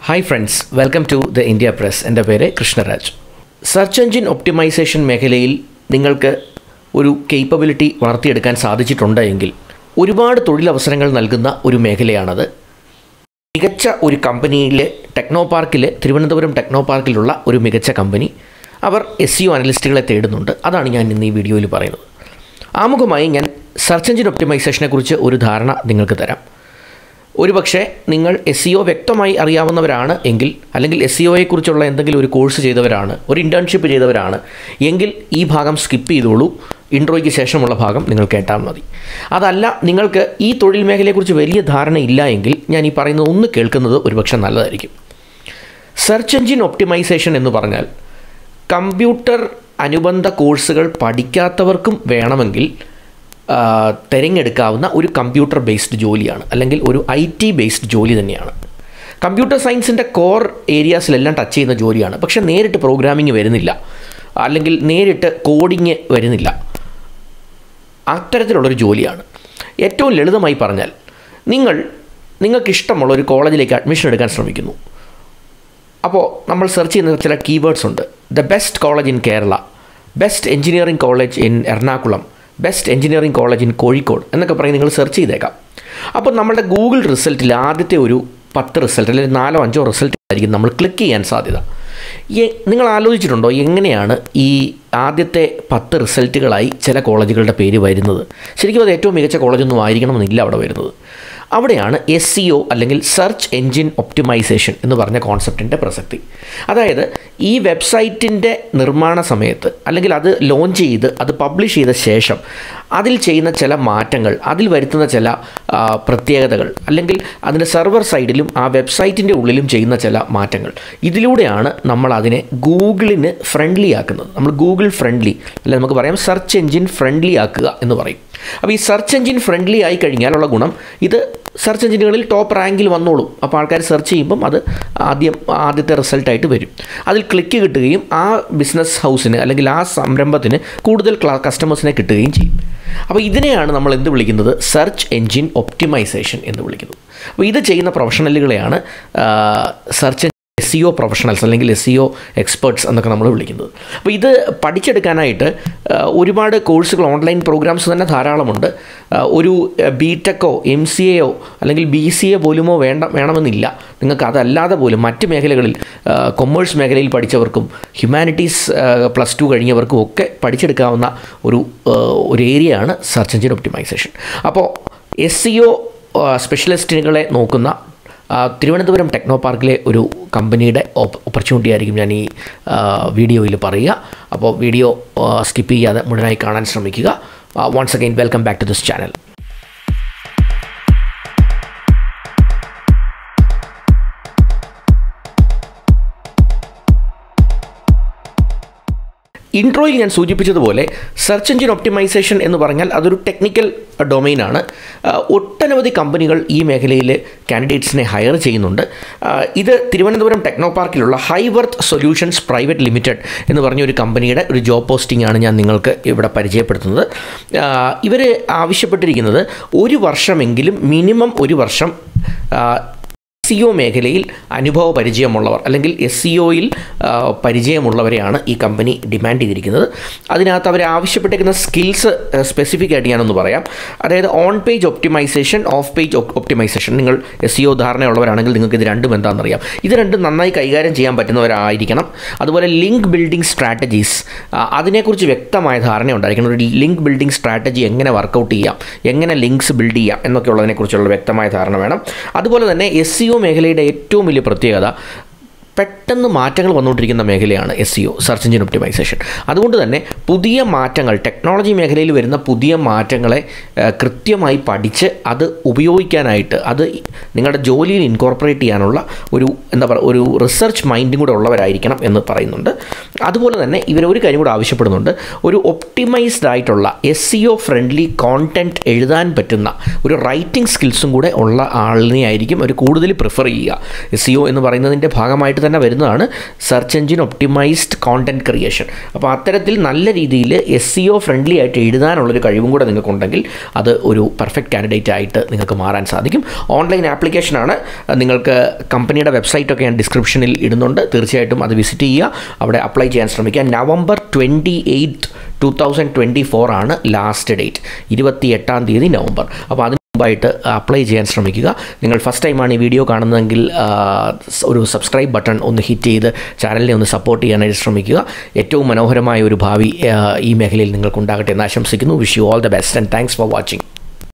hi friends welcome to the India press എൻ്റെ പേര് Krishnaraj search engine optimisation മേഖലയിൽ നിങ്ങൾക്ക് ഒരു കേപ്പബിലിറ്റി വളർത്തിയെടുക്കാൻ സാധിച്ചിട്ടുണ്ട് എങ്കിൽ ഒരുപാട് തൊഴിലവസരങ്ങൾ നൽകുന്ന ഒരു മേഖലയാണത് മികച്ച ഒരു കമ്പനിയിലെ ടെക്നോ പാർക്കിൽ തിരുവനന്തപുരം ടെക്നോ പാർക്കിലുള്ള ഒരു മികച്ച കമ്പനി അവർ എസ് സി ഒ അനലിസ്റ്റുകളെ തേടുന്നുണ്ട് അതാണ് ഞാൻ ഇന്ന് ഈ വീഡിയോയിൽ പറയുന്നത് ആമുഖമായി ഞാൻ സെർച്ച് എഞ്ചിൻ ഒപ്റ്റിമൈസേഷനെ കുറിച്ച് ഒരു ധാരണ നിങ്ങൾക്ക് തരാം ഒരുപക്ഷെ നിങ്ങൾ എസ് സി ഒ വ്യക്തമായി അറിയാവുന്നവരാണ് എങ്കിൽ അല്ലെങ്കിൽ എസ് സി ഒയെക്കുറിച്ചുള്ള എന്തെങ്കിലും ഒരു കോഴ്സ് ചെയ്തവരാണ് ഒരു ഇൻറ്റേൺഷിപ്പ് ചെയ്തവരാണ് എങ്കിൽ ഈ ഭാഗം സ്കിപ്പ് ചെയ്തോളൂ ഇൻട്രോയ്ക്ക് ശേഷമുള്ള ഭാഗം നിങ്ങൾ കേട്ടാൽ മതി അതല്ല നിങ്ങൾക്ക് ഈ തൊഴിൽ മേഖലയെക്കുറിച്ച് വലിയ ധാരണയില്ല എങ്കിൽ ഞാൻ ഈ പറയുന്നത് ഒന്ന് കേൾക്കുന്നത് ഒരുപക്ഷെ നല്ലതായിരിക്കും സെർച്ച് എഞ്ചിൻ ഒപ്റ്റിമൈസേഷൻ എന്ന് പറഞ്ഞാൽ കമ്പ്യൂട്ടർ അനുബന്ധ കോഴ്സുകൾ പഠിക്കാത്തവർക്കും വേണമെങ്കിൽ ആ, തിരഞ്ഞെടുക്കാവുന്ന ഒരു കമ്പ്യൂട്ടർ ബേസ്ഡ് ജോലിയാണ് അല്ലെങ്കിൽ ഒരു ഐ ടി ബേസ്ഡ് ജോലി തന്നെയാണ് കമ്പ്യൂട്ടർ സയൻസിൻ്റെ കോർ ഏരിയാസിലെല്ലാം ടച്ച് ചെയ്യുന്ന ജോലിയാണ് പക്ഷേ നേരിട്ട് പ്രോഗ്രാമിംഗ് വരുന്നില്ല അല്ലെങ്കിൽ നേരിട്ട് കോഡിങ് വരുന്നില്ല അത്തരത്തിലുള്ളൊരു ജോലിയാണ് ഏറ്റവും ലളിതമായി പറഞ്ഞാൽ നിങ്ങൾ നിങ്ങൾക്കിഷ്ടമുള്ള ഒരു കോളേജിലേക്ക് അഡ്മിഷൻ എടുക്കാൻ ശ്രമിക്കുന്നു അപ്പോൾ നമ്മൾ സെർച്ച് ചെയ്യുന്ന ചില കീവേഡ്സ് ഉണ്ട് the best college in Kerala best engineering college in Ernakulam best engineering college in Kozhikode എന്നൊക്കെ പറഞ്ഞ് നിങ്ങൾ സെർച്ച് ചെയ്തേക്കാം അപ്പോൾ നമ്മുടെ ഗൂഗിൾ റിസൾട്ടിൽ ആദ്യത്തെ ഒരു പത്ത് റിസൾട്ട് അല്ലെങ്കിൽ നാലോ അഞ്ചോ റിസൾട്ട് ആയിരിക്കും നമ്മൾ ക്ലിക്ക് ചെയ്യാൻ സാധ്യത എ- നിങ്ങൾ ആലോചിച്ചിട്ടുണ്ടോ എങ്ങനെയാണ് ഈ ആദ്യത്തെ പത്ത് റിസൾട്ടുകളായി ചില കോളേജുകളുടെ പേര് വരുന്നത് ശരിക്കും അത് ഏറ്റവും മികച്ച കോളേജൊന്നും ആയിരിക്കണമെന്നില്ല അവിടെ വരുന്നത് അവിടെയാണ് എസ് സി ഒ അല്ലെങ്കിൽ സെർച്ച് എൻജിൻ ഒപ്റ്റിമൈസേഷൻ എന്ന് പറഞ്ഞ കോൺസെപ്റ്റിൻ്റെ പ്രസക്തി അതായത് ഈ വെബ്സൈറ്റിൻ്റെ നിർമ്മാണ സമയത്ത് അല്ലെങ്കിൽ അത് ലോഞ്ച് ചെയ്ത് അത് പബ്ലിഷ് ചെയ്ത ശേഷം അതിൽ ചെയ്യുന്ന ചില മാറ്റങ്ങൾ അതിൽ വരുത്തുന്ന ചില ആ, പ്രത്യേകതകൾ അല്ലെങ്കിൽ അതിൻ്റെ സെർവർ സൈഡിലും ആ വെബ്സൈറ്റിൻ്റെ ഉള്ളിലും ചെയ്യുന്ന ചില മാറ്റങ്ങൾ ഇതിലൂടെയാണ് നമ്മൾ അതിനെ ഗൂഗിളിന് ഫ്രണ്ട്ലി ആക്കുന്നത് നമ്മൾ ഗൂഗിൾ ഫ്രണ്ട്ലി അല്ലെ നമുക്ക് പറയാം സെർച്ച് എൻജിൻ ഫ്രണ്ട്ലി ആക്കുക എന്ന് പറയും അപ്പോൾ ഈ സെർച്ച് എൻജിൻ ഫ്രണ്ട്ലി ആയി കഴിഞ്ഞാലുള്ള ഗുണം ഇത് സെർച്ച് എഞ്ചിനുകളിൽ ടോപ്പ് റാങ്കിൽ വന്നോളും അപ്പോൾ ആൾക്കാർ സെർച്ച് ചെയ്യുമ്പം അത് ആദ്യം ആദ്യത്തെ റിസൾട്ടായിട്ട് വരും അതിൽ ക്ലിക്ക് കിട്ടുകയും ആ ബിസിനസ് ഹൗസിന് അല്ലെങ്കിൽ ആ സംരംഭത്തിന് കൂടുതൽ കസ്റ്റമേഴ്സിനെ കിട്ടുകയും ചെയ്യും അപ്പോൾ ഇതിനെയാണ് നമ്മൾ എന്ത് വിളിക്കുന്നത് സെർച്ച് എൻജിൻ ഒപ്റ്റിമൈസേഷൻ എന്ന് വിളിക്കുന്നത് അപ്പോൾ ഇത് ചെയ്യുന്ന പ്രൊഫഷണലുകളെയാണ് search S E O professionals അല്ലെങ്കിൽ എസ് സി ഒ എക്സ്പേർട്സ് എന്നൊക്കെ നമ്മൾ വിളിക്കുന്നത് അപ്പോൾ ഇത് പഠിച്ചെടുക്കാനായിട്ട് ആ, ഒരുപാട് കോഴ്സുകൾ ഓൺലൈൻ പ്രോഗ്രാംസ് തന്നെ ധാരാളമുണ്ട് ആ, ഒരു ബി ടെക്കോ എം സി എയോ അല്ലെങ്കിൽ ബി സി എ പോലുമോ വേണ്ട വേണമെന്നില്ല നിങ്ങൾക്ക് അതല്ലാതെ പോലും മറ്റ് മേഖലകളിൽ കൊമേഴ്സ് മേഖലയിൽ പഠിച്ചവർക്കും ഹ്യൂമാനിറ്റീസ് പ്ലസ് ടു കഴിഞ്ഞവർക്കും ഒക്കെ പഠിച്ചെടുക്കാവുന്ന ഒരു ആ, ഒരു ഏരിയയാണ് സെർച്ച് എഞ്ചിൻ ഒപ്റ്റിമൈസേഷൻ അപ്പോൾ എസ് സി ഒ സ്പെഷ്യലിസ്റ്റുകളെ നോക്കുന്ന ആ, തിരുവനന്തപുരം ടെക്നോ പാർക്കിലെ ഒരു കമ്പനിയുടെ ഓപ്പർച്യൂണിറ്റി ആയിരിക്കും ഞാൻ ഈ വീഡിയോയിൽ പറയുക അപ്പോൾ വീഡിയോ സ്കിപ്പ് ചെയ്യാതെ മുഴുവനായി കാണാൻ ശ്രമിക്കുക once again welcome back to this channel ഇൻട്രോയിൽ ഞാൻ സൂചിപ്പിച്ചതുപോലെ സെർച്ച് എഞ്ചിൻ ഒപ്റ്റിമൈസേഷൻ എന്ന് പറഞ്ഞാൽ അതൊരു ടെക്നിക്കൽ ഡൊമൈനാണ് ആ, ഒട്ടനവധി കമ്പനികൾ ഈ മേഖലയിൽ കാൻഡിഡേറ്റ്സിനെ ഹയർ ചെയ്യുന്നുണ്ട് ആ, ഇത് തിരുവനന്തപുരം ടെക്നോ പാർക്കിലുള്ള ഹൈവർത്ത് സൊല്യൂഷൻസ് പ്രൈവറ്റ് ലിമിറ്റഡ് എന്ന് പറഞ്ഞ ഒരു കമ്പനിയുടെ ഒരു ജോബ് പോസ്റ്റിംഗ് ആണ് ഞാൻ നിങ്ങൾക്ക് ഇവിടെ പരിചയപ്പെടുത്തുന്നത് ഇവർ ആവശ്യപ്പെട്ടിരിക്കുന്നത് ഒരു വർഷമെങ്കിലും മിനിമം ഒരു വർഷം എസ് സി ഒ മേഖലയിൽ അനുഭവ പരിചയമുള്ളവർ അല്ലെങ്കിൽ എസ് സി ഒയിൽ പരിചയമുള്ളവരെയാണ് ഈ കമ്പനി ഡിമാൻഡ് ചെയ്തിരിക്കുന്നത് അതിനകത്ത് അവർ ആവശ്യപ്പെട്ടിരിക്കുന്ന സ്കിൽസ് സ്പെസിഫിക് ആയിട്ട് ഞാനൊന്ന് പറയാം അതായത് on page optimization off page optimization നിങ്ങൾ എസ് സി ഒ ധാരണയുള്ളവരാണെങ്കിൽ നിങ്ങൾക്ക് ഇത് രണ്ടും എന്താണെന്നറിയാം ഇത് രണ്ടും നന്നായി കൈകാര്യം ചെയ്യാൻ പറ്റുന്നവരായിരിക്കണം അതുപോലെ ലിങ്ക് ബിൽഡിംഗ് സ്ട്രാറ്റജീസ് അതിനെക്കുറിച്ച് വ്യക്തമായ ധാരണ ഉണ്ടായിരിക്കണം ഒരു ലിങ്ക് ബിൽഡിംഗ് സ്ട്രാറ്റജി എങ്ങനെ വർക്കൗട്ട് ചെയ്യാം എങ്ങനെ ലിങ്ക്സ് ബിൽഡ് ചെയ്യാം എന്നൊക്കെ ഉള്ളതിനെക്കുറിച്ചുള്ള വ്യക്തമായ ധാരണ വേണം അതുപോലെ തന്നെ എസ് സി ഒ മേഖലയുടെ ഏറ്റവും വലിയ പ്രത്യേകത പെട്ടെന്ന് മാറ്റങ്ങൾ വന്നുകൊണ്ടിരിക്കുന്ന മേഖലയാണ് S E O search engine optimization അതുകൊണ്ട് തന്നെ പുതിയ മാറ്റങ്ങൾ ടെക്നോളജി മേഖലയിൽ വരുന്ന പുതിയ മാറ്റങ്ങളെ ആ, കൃത്യമായി പഠിച്ച് അത് ഉപയോഗിക്കാനായിട്ട് അത് നിങ്ങളുടെ ജോലിയിൽ ഇൻകോർപ്പറേറ്റ് ചെയ്യാനുള്ള ഒരു എന്താ പറയുക ഒരു റിസർച്ച് മൈൻഡും കൂടെ ഉള്ളവരായിരിക്കണം എന്ന് പറയുന്നുണ്ട് അതുപോലെ തന്നെ ഇവർ ഒരു കാര്യം കൂടെ ആവശ്യപ്പെടുന്നുണ്ട് ഒരു ഒപ്റ്റിമൈസ്ഡ് ആയിട്ടുള്ള S E O friendly content എഴുതാൻ പറ്റുന്ന ഒരു റൈറ്റിംഗ് സ്കിൽസും കൂടെ ഉള്ള ആളിനെ ആയിരിക്കും അവർ കൂടുതൽ പ്രിഫർ ചെയ്യുക എസ് സി ഒ എന്ന് പറയുന്നതിൻ്റെ ഭാഗമായിട്ട് തന്നെ വരുന്നതാണ് search engine optimized content creation അപ്പോൾ അത്തരത്തിൽ നല്ല രീതിയിൽ എസ് സി ഒ ഫ്രണ്ട്ലി ആയിട്ട് എഴുതാനുള്ളൊരു കഴിവും കൂടെ നിങ്ങൾക്കുണ്ടെങ്കിൽ അത് ഒരു പെർഫെക്റ്റ് കാൻഡിഡേറ്റ് ആയിട്ട് നിങ്ങൾക്ക് മാറാൻ സാധിക്കും ഓൺലൈൻ ആപ്ലിക്കേഷനാണ് നിങ്ങൾക്ക് കമ്പനിയുടെ വെബ്സൈറ്റൊക്കെ ഞാൻ ഡിസ്ക്രിപ്ഷനിൽ ഇടുന്നുണ്ട് തീർച്ചയായിട്ടും അത് വിസിറ്റ് ചെയ്യുക അവിടെ അപ്ലൈ ചെയ്യാൻ ശ്രമിക്കുക November twenty eighth two thousand twenty four ആണ് ലാസ്റ്റ് ഡേറ്റ് ഇരുപത്തി എട്ടാം തീയതി നവംബർ അപ്പോൾ അതിന് മുമ്പായിട്ട് അപ്ലൈ ചെയ്യാൻ ശ്രമിക്കുക നിങ്ങൾ ഫസ്റ്റ് ടൈമാണ് ഈ വീഡിയോ കാണുന്നതെങ്കിൽ ഒരു സബ്സ്ക്രൈബ് ബട്ടൺ ഒന്ന് ഹിറ്റ് ചെയ്ത് ചാനലിനെ ഒന്ന് സപ്പോർട്ട് ചെയ്യാനായിട്ട് ശ്രമിക്കുക ഏറ്റവും മനോഹരമായ ഒരു ഭാവി ഈ മേഖലയിൽ നിങ്ങൾക്കുണ്ടാകട്ടെ എന്ന് ആശംസിക്കുന്നു wish you all the best and thanks for watching